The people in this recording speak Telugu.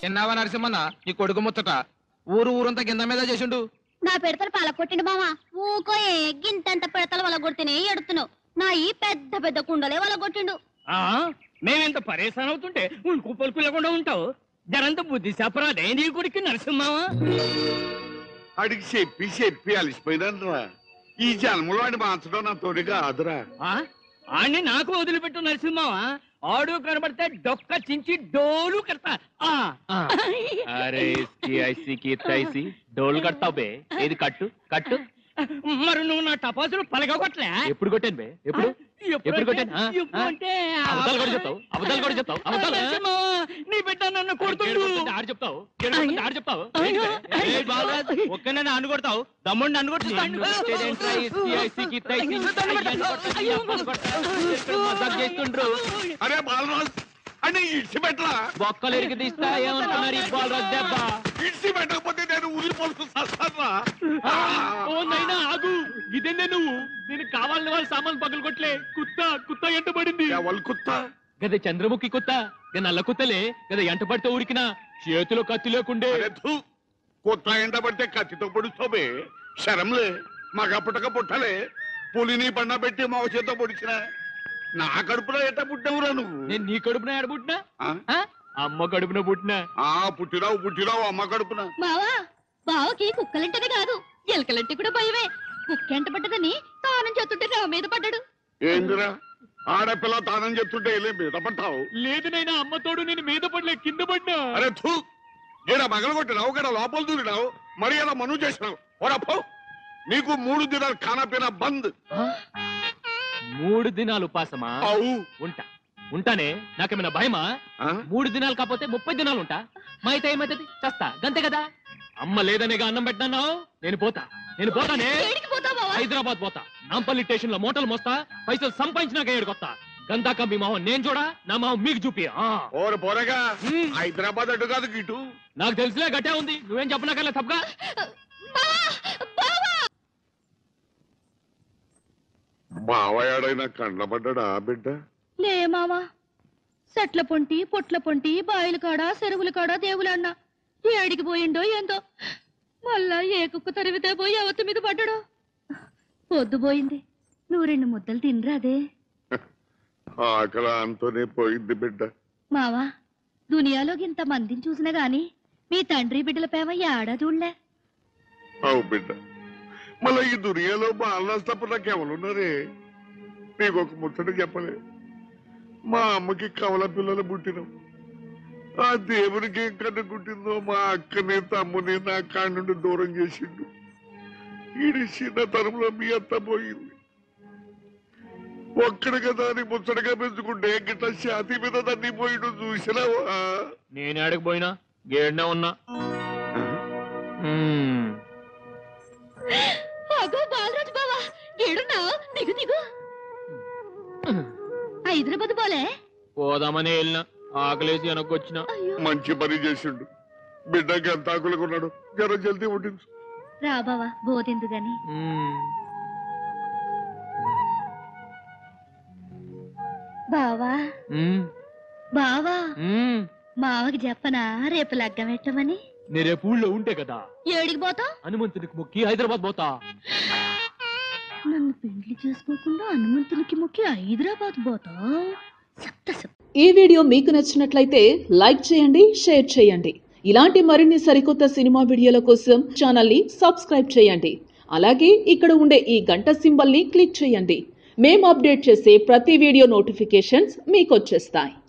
ఎన్నావా నరసింహన్న నీ కొడుకు ముచ్చట ఊరు ఊరంతా కింద మీద చేసిండు నా పిడతలు పాల కొట్టిండు మామ ఊకో గింతంత పిడతలు వల్ల కొడితేనే ఎడుతున్నావు నా ఈ పెద్ద పెద్ద కుండలే వల్ల కొట్టిండు ఆ మేమింత పరేషాన్ అవుతుంటే ఉల్కు పలుకు లేకుండా ఉంటావు జరంత బుద్ధి చెప్పరాదే నీ గుడికి నరసింహావా అడిగి చెప్పి చెప్పి అలసిపోయినరా ఈ జన్మలో వాడి మార్చడం నా తోడిగా ఆదురా ఆ? ఆణ్ణి నాకు వదిలిపెట్టు నరసింహావా ఆడు కనబడితే డొక్క చించి డోలు కడతా ఆ. అరే ఇస్కి ఐసీకి తైసి డోలు కడతావు బే ఏది కట్టు కట్టు మరి నువ్వు నా టపాసులు పలగొట్టలే ఎప్పుడు కొట్టాను బే ఎప్పుడు ఎప్పుడు కొట్టాను? ఆ? ఆ? అంటే అబద్ధాలు కూడా చెప్తావు అబద్ధాలు కూడా చెప్తావు అబద్ధాలు ఆ? నరసింహావా, నీ బిడ్డ నన్ను కొడుతుండు ఏడుకొస్తుంటే ఆడు చెప్తావు ఏడుకొస్తుంటే ఆడు చెప్తావు ఏంటి బే? ఏయ్ బాలరాజ్, ఒక్కనే నన్ను కొడతావు తమ్ముడిని నన్ను కొడుతున్నాడు మజాక్ చేస్తుండ్రు అరే బాలరాజ్ అని ఇడిచి పెట్టరా బొక్కలు ఎరికి తీస్తా ఏమంటున్నారు ఈ బాలరాజ్ దెబ్బ ఇడిచి పెట్టకపోతే నేను ఊరిపోతూ సస్తారా ఓ నైనా ఆగు ఇదేనే నువ్వు నేను కావాలని వాళ్ళ సామాన్లు పగలు కొట్లే కుత్త కుత్త ఎంట పడింది ఎవరు కుత్తా గద చంద్రముఖి కుత్త గద నల్ల కుత్తలే గద ఎంట పడితే ఊరికిన చేతిలో కత్తి లేకుండే అరే ధూ కొత్త ఎండ పడితే కత్తితో పొడుస్తావే శరంలే మగ పుట్టక పుట్టలే పులిని పండ పెట్టి మా చేత పొడిచిన నా కడుపులో ఎట్ట పుట్టావురా నువ్వు నేను నీ కడుపున ఏడబుట్టినా ఆ? అమ్మ కడుపున పుట్టినా ఆ పుట్టిరావు పుట్టిరావు అమ్మ కడుపున బావా బావకి కుక్కలంటేనే కాదు ఎలకలంటే కూడా భయమే కుక్క ఎంట పడ్డదని తానం చేస్తుంటే నా మీద పడ్డాడు ఏందిరా ఆడపిల్ల తానం చెప్తుంటే వెళ్ళి మీద పడతావు లేదు నైనా అమ్మ తోడు నేను మీద పడలే కింద పడినా అరే థూ ఈడ మగలు కొట్టినావు గడ లోపల దూరినావు మరి అలా మను చేసినావు ఓరప్పో నీకు మూడు దినాలు ఖానాపీనా బంద్ మూడు దినాలు ఉపాసమా అవు ఉంటా ఉంటానే నాకేమైనా భయమా ఆ? మూడు దినాలు కాకపోతే ముప్పై దినాలు ఉంటా మా అయితే ఏమైతుంది చస్తా గంతే కదా అమ్మ లేదనేగా అన్నం పెట్టినావు నేను పోతా నేను పోతానే ఏడికి పోతావు బావా హైదరాబాద్ పోతా నాంపల్లి స్టేషన్ లో మోటలు మోస్తా పైసలు సంపాదించినాక ఏడుకొత్తా గంతాక మీ మొహం నేను చూడా నా మొహం మీకు చూపి ఆ. ఓరు పోరగా హ్మ్. హైదరాబాద్ అడ్డు కాదు గిటు నాకు తెలిసిలే గట్టే ఉంది నువ్వేం చెప్పనాకల్లా తప్పగా బావయాడైనా కండ్లబడ్డా ఆ బిడ్డ లే మావా సెట్ల పొంటి పొట్ల పొంటి బాయిల కాడ చెరువుల కాడ దేవులన్న ఏడికి పోయిండో ఏందో మళ్ళా ఏ కుక్క తరివితే పోయి అవత మీద పడ్డాడో పొద్దు పోయింది నువ్వు రెండు ముద్దలు తినరాదే ఆకలి అంతోనే పోయింది బిడ్డ మావా దునియాలో ఇంత మందిని చూసినా గాని మీ తండ్రి బిడ్డల ప్రేమ ఏడా చూడలే అవు బిడ్డ మళ్ళీ ఈ దునియాలో బాలరాజు తప్ప నాకెవరున్నారే నీకు ఒక ముచ్చట చెప్పలే మా అమ్మకి కవల పిల్లలు పుట్టినాం ఆ దేవునికి ఏం కన్ను గుట్టిందో మా అక్కని తమ్ముని నా కాడి నుండి దూరం చేసిండు ఈడి చిన్నతనంలో మీ అత్త పోయింది ఒక్కడి కదా అని ముచ్చటగా పెంచుకుంటే గిట్ల ఛాతీ మీద దాన్ని పోయిండు చూసినావా నేను ఏడకపోయినా గేడ్నే ఉన్నా మ్మ్. అగో బాలరాజు బావా ఏడున్నావు దిగు దిగు హైదరాబాద్ పోలే పోదామని వెళ్ళిన ఆకలేసి వెనక్కొచ్చిన అయ్యో మంచి పని చేసిండు బిడ్డకి ఎంత ఆకులుకున్నాడు జర జల్దీ పుట్టించు రా బావా బోదెందు గాని మ్మ్. బావా మ్మ్. బావా మ్మ్. మావకి చెప్పనా రేపు లగ్గం పెట్టమని నేను రేపు ఊళ్ళో ఉంటే కదా ఏడికి పోతావు హనుమంతునికి మొక్కి హైదరాబాద్ పోతా నన్ను పెండ్లి చేసుకోకుండా హనుమంతునికి మొక్కి హైదరాబాద్ పోతావు సప్త సప్త ఈ వీడియో మీకు నచ్చినట్లయితే లైక్ చేయండి షేర్ చేయండి ఇలాంటి మరిన్ని సరికొత్త సినిమా వీడియోల కోసం ఛానల్ని సబ్స్క్రైబ్ చేయండి అలాగే ఇక్కడ ఉండే ఈ గంట సింబల్ని క్లిక్ చేయండి మేము అప్డేట్ చేసే ప్రతి వీడియో నోటిఫికేషన్స్ మీకు వచ్చేస్తాయి